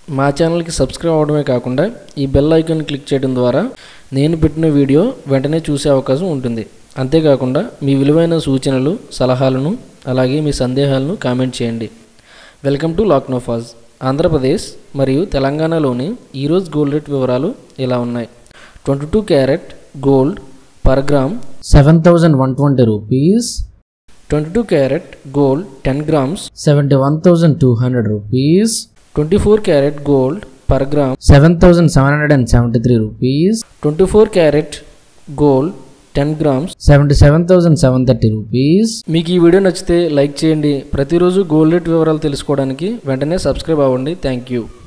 మా ఛానల్కి సబ్స్క్రైబ్ అవడమే కాకుండా ఈ బెల్ ఐకాన్ క్లిక్ చేయడం ద్వారా నేను పెట్టిన వీడియో వెంటనే చూసే అవకాశం ఉంటుంది అంతేకాకుండా మీ విలువైన సూచనలు సలహాలను అలాగే మీ సందేహాలను కామెంట్ చేయండి వెల్కమ్ టు లాక్నోఫాజ్ ఆంధ్రప్రదేశ్ మరియు తెలంగాణలోని ఈరోజు గోల్డ్ రేట్ వివరాలు ఇలా ఉన్నాయి twenty two carat gold per gram seven thousand one twenty rupees twenty two carat gold ten grams seventy one thousand two hundred rupees twenty four carat gold per gram seven thousand seven hundred and seventy three rupees twenty four carat gold ten grams seventy seven thousand seven thirty rupees మీకు ఈ video నచ్చితే like చేయండి ప్రతిరోజు gold rate వివరాలు తెలుసుకోవడానికి వెంటనే subscribe అవ్వండి thank you